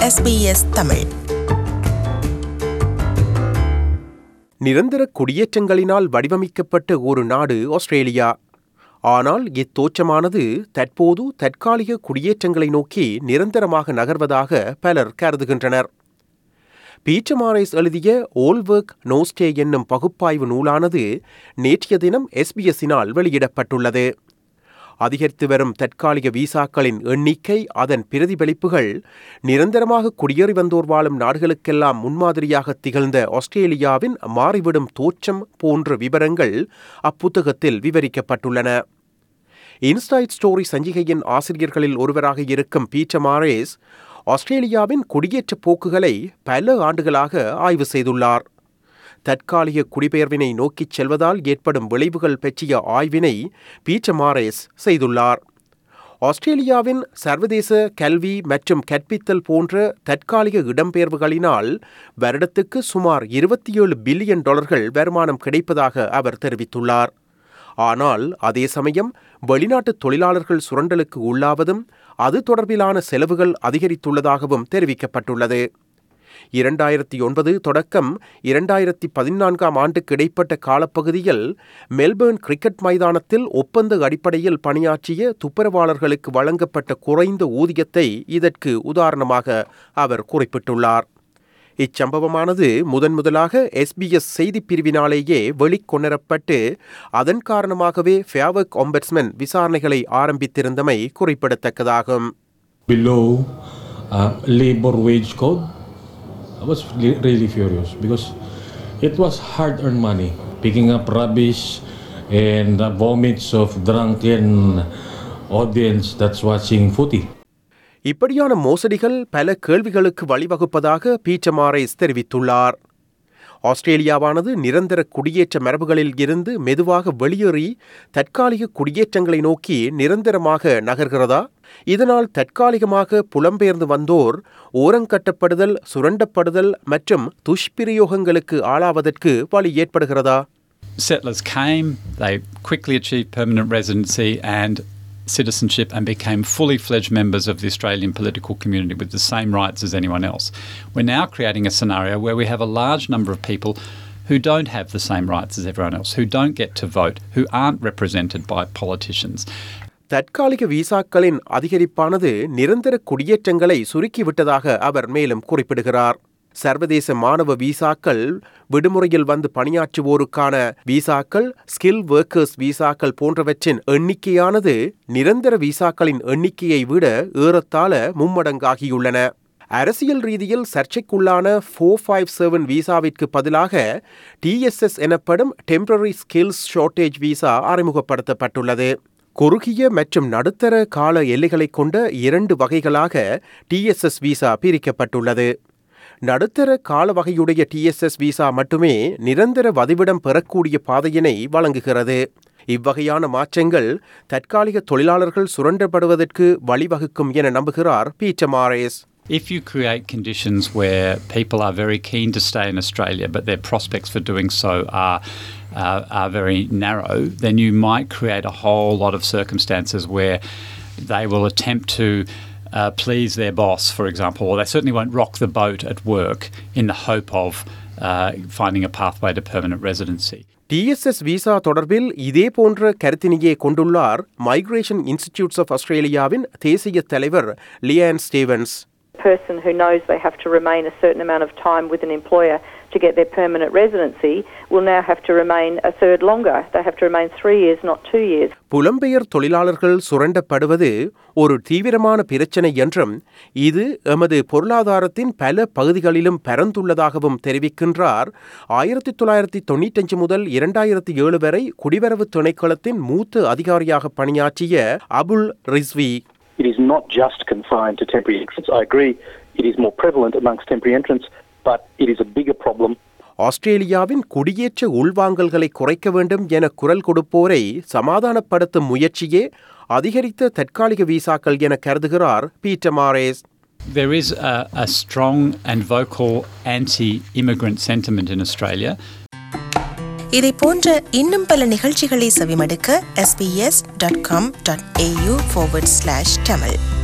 SBS Tamil நிரந்தர குடியேற்றங்களினால் வடிவமைக்கப்பட்ட ஒரு நாடு ஆஸ்திரேலியா ஆனால் இத்தோற்றமானது தற்போது தற்காலிக குடியேற்றங்களை நோக்கி நிரந்தரமாக நகர்வதாக பலர் கருதுகின்றனர் பீட்டர் மாரேஸ் எழுதிய ஓல்வர்க் நோஸ்டே என்னும் பகுப்பாய்வு நூலானது நேற்றைய தினம் எஸ்பிஎஸ்ஸினால் வெளியிடப்பட்டுள்ளது அதிகரித்து வரும் தற்காலிக விசாக்களின் எண்ணிக்கை அதன் பிரதிபலிப்புகள் நிரந்தரமாக குடியேறி வந்தோர் வாழும் நாடுகளுக்கெல்லாம் முன்மாதிரியாக திகழ்ந்த ஆஸ்திரேலியாவின் மாறிவிடும் தோற்றம் போன்ற விவரங்கள் அப்புத்தகத்தில் விவரிக்கப்பட்டுள்ளன இன்ஸ்டைட் ஸ்டோரி சஞ்சிகையின் ஆசிரியர்களில் ஒருவராக இருக்கும் பீட்டர் மாரேஸ் ஆஸ்திரேலியாவின் குடியேற்ற போக்குகளை பல ஆண்டுகளாக ஆய்வு செய்துள்ளார் தற்காலிக குடிபெயர்வினை நோக்கிச் செல்வதால் ஏற்படும் விளைவுகள் பற்றிய ஆய்வினை பீட்டர் மாரேஸ் செய்துள்ளார் ஆஸ்திரேலியாவின் சர்வதேச கல்வி மற்றும் கற்பித்தல் போன்ற தற்காலிக இடம்பெயர்வுகளினால் வருடத்துக்கு சுமார் இருபத்தி ஏழு பில்லியன் டாலர்கள் வருமானம் கிடைப்பதாக அவர் தெரிவித்துள்ளார் ஆனால் அதே சமயம் வெளிநாட்டு தொழிலாளர்கள் சுரண்டலுக்கு உள்ளாவதும் அது தொடர்பிலான செலவுகள் அதிகரித்துள்ளதாகவும் தெரிவிக்கப்பட்டுள்ளது இரண்டாயிரத்தி ஒன்பது தொடக்கம் இரண்டாயிரத்தி பதினான்காம் ஆண்டுக்கு இடைப்பட்ட காலப்பகுதியில் மெல்பேர்ன் கிரிக்கெட் மைதானத்தில் ஒப்பந்த அடிப்படையில் பணியாற்றிய துப்புரவாளர்களுக்கு வழங்கப்பட்ட குறைந்த ஊதியத்தை இதற்கு உதாரணமாக அவர் குறிப்பிட்டுள்ளார் இச்சம்பவமானது முதன் முதலாக எஸ்பிஎஸ் செய்திப் பிரிவினாலேயே வெளிக்கொணரப்பட்டு அதன் காரணமாகவே ஃபேவர்க் ஒம்பட்ஸ்மன் விசாரணைகளை ஆரம்பித்திருந்தமை குறிப்பிடத்தக்கதாகும் below uh, labor wage code, I was re- really furious because it was hard earned money. Picking up rubbish and the vomits of drunken audience that's watching footy. இப்படியான மோசடிகள் பல கேள்விகளுக்கு வழிவகுப்பதாக பீட்டர் மாரேஸ் தெரிவித்துள்ளார் ஆஸ்திரேலியாவானது நிரந்தர குடியேற்ற மரபுகளில் இருந்து மெதுவாக வெளியேறி தற்காலிக குடியேற்றங்களை நோக்கி நிரந்தரமாக நகர்கிறதா இதனால் தற்காலிகமாக புலம்பெயர்ந்து வந்தோர் ஓரங்கட்டப்படுதல் சுரண்டப்படுதல் மற்றும் துஷ்பிரயோகங்களுக்கு ஆளாவதற்கு வழி ஏற்படுகிறதா settlers came, they quickly achieved permanent residency and citizenship and became fully fledged members of the Australian political community with the same rights as anyone else. We're now creating a scenario where we have a large number of people who don't have the same rights as everyone else, who don't get to vote, who aren't represented by politicians. தற்காலிக விசாக்களின் அதிகரிப்பானது நிரந்தர குடியேற்றங்களை சுருக்கிவிட்டதாக அவர் மேலும் குறிப்பிடுகிறார் சர்வதேச மாணவ விசாக்கள் விடுமுறையில் வந்து பணியாற்றுவோருக்கான விசாக்கள் skill workers விசாக்கள் போன்றவற்றின் எண்ணிக்கையானது நிரந்தர விசாக்களின் எண்ணிக்கையை விட ஏறத்தாழ மும்மடங்காகியுள்ளன அரசியல் ரீதியில் சர்ச்சைக்குள்ளான ஃபோர் ஃபைவ் செவன் விசாவிற்கு பதிலாக டிஎஸ்எஸ் எனப்படும் டெம்பரரி ஸ்கில்ஸ் ஷார்ட்டேஜ் விசா அறிமுகப்படுத்தப்பட்டுள்ளது குறுகிய மற்றும் நடுத்தர கால எல்லைகளை கொண்ட இரண்டு வகைகளாக டிஎஸ்எஸ் விசா பிரிக்கப்பட்டுள்ளது நடுத்தர கால வகையுடைய டிஎஸ்எஸ் விசா மட்டுமே நிரந்தர வதிவிடம் பெறக்கூடிய பாதையினை வழங்குகிறது இவ்வகையான மாற்றங்கள் தற்காலிக தொழிலாளர்கள் சுரண்டப்படுவதற்கு வழிவகுக்கும் என நம்புகிறார் Peter Mares If you create conditions where people are very keen to stay in Australia, but their prospects for doing so are uh, are very narrow, then you might create a whole lot of circumstances where they will attempt to uh, please their boss, for example, or they certainly won't rock the boat at work in the hope of uh, finding a pathway to permanent residency. TSS visa தொடர்பில் இதே போன்ற கருத்தினையே கொண்டுள்ளார் migration institutes of ஆஸ்திரேலியாவின் தேசிய தலைவர் Leanne Stevens person who knows they have to remain a certain amount of time with an employer to get their permanent residency will now have to remain a third longer. They have to remain three years, not two years. புலம்பெயர் தொழிலாளர்கள் சுரண்டப்படுவது ஒரு தீவிரமான பிரச்சனை என்றும் இது எமது பொருளாதாரத்தின் பல பகுதிகளிலும் பரந்துள்ளதாகவும் தெரிவிக்கின்றார் ஆயிரத்தி தொள்ளாயிரத்தி தொண்ணூற்றஞ்சு முதல் இரண்டாயிரத்தி ஏழு வரை குடிவரவு திணைக்களத்தின் மூத்த அதிகாரியாக பணியாற்றிய Abul Rizvi It is not just confined to temporary entrants. I agree it is more prevalent amongst temporary entrants, but it is a bigger problem. ஆஸ்திரேலியாவின் குடியேற்ற உள்வாங்கல்களை குறைக்க வேண்டும் என குரல் கொடுப்போரை சமாதானப்படுத்தும் முயற்சியே அதிகரித்த தற்காலிக விசாக்கள் என கருதுகிறார் Peter Mares There is a, a strong and vocal anti immigrant sentiment in Australia. இதை போன்ற இன்னும் பல நிகழ்ச்சிகளை செவிமடுக்க sbs.com.au forward slash tamil